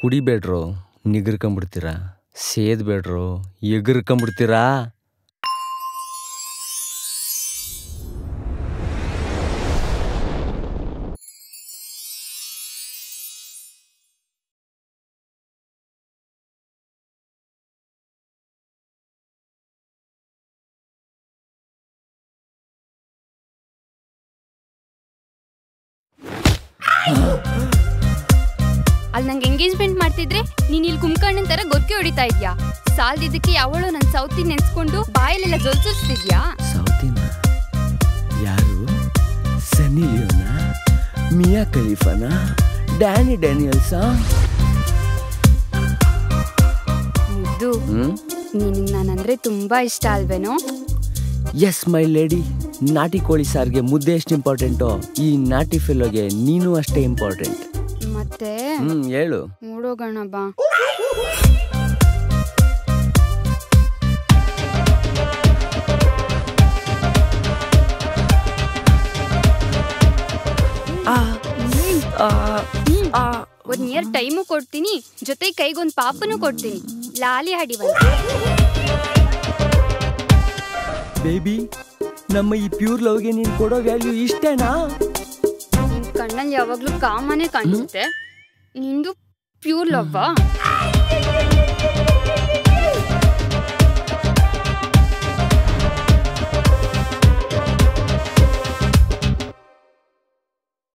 ಕುಡಿಬೇಡ್ರು ನಿಗರ್ಕೊಂಬಿಡ್ತೀರಾ ಸೇದ್ಬೇಡ್ರು ಎಗರ್ಕೊಂಬಿಡ್ತೀರಾ ಅಲ್ಲಿ ನಂಗೆ ಎಂಗೇಜ್ಮೆಂಟ್ ಮಾಡ್ತಿದ್ರೆ ನೀನ್ ಇಲ್ಲಿ ಕುಂಕಣ್ಣನ್ ತರ ಗೊರ್ಕೆ ಹೊಡಿತಾ ಇದ್ಯಾ ಸಾಲ್ದಿದ್ದಕ್ಕೆ ಯಾವಳು ನನ್ ಸೌತಿ ನೆನ್ಸ್ಕೊಂಡು ಬಾಯಲ್ಲೆಲ್ಲ ಜೊಲ್ಸುರ್ಸ್ತಿದ್ಯಾ ಸೌತಿನ ಯಾರು ಸನಿ ಲಿಯೋನ ಮಿಯಾ ಖಲೀಫಾನ ಡ್ಯಾನಿ ಡ್ಯಾನಿಯಲ್ಸಾ ಮುದ್ದು ಹ್ಮ್ ನಿನಗ್ ನಾನಂದ್ರೆ ತುಂಬಾ ಇಷ್ಟ ಅಲ್ವೇನೋ ಎಸ್ ಮೈ ಲೇಡಿ ನಾಟಿ ಕೋಳಿ ಸಾರಿಗೆ ಮುದ್ದೆ ಎಷ್ಟು ಇಂಪಾರ್ಟೆಂಟೋ ಈ ನಾಟಿ ಫೆಲೋಗೆ ನೀನು ಅಷ್ಟೇ ಇಂಪಾರ್ಟೆಂಟ್ ಮತ್ತೆ ಹ್ಮ್ ಹೇಳು ನೋಡೋಗೋಣ ಬಾ ಒಂದ್ ಇಯರ್ ಟೈಮು ಕೊಡ್ತೀನಿ ಜೊತೆ ಕೈಗೊಂದ್ ಪಾಪನು ಕೊಡ್ತೀನಿ ಲಾಲಿ ಹಡಿವಂತ ಬೇಬಿ ನಮ್ಮ ಈ ಪ್ಯೂರ್ ಲವ್ಗೆ ನೀನು ಕೊಡೋ ವ್ಯಾಲ್ಯೂ ಇಷ್ಟೇನಾ ನಿನ್ ಕಣ್ಣಲ್ಲಿ ಯಾವಾಗ್ಲೂ ಕಾಮನೇ ಕಾಣಿಸುತ್ತೆ ನಿಂದು ಪ್ಯೂರ್ ಲವ್ವಾ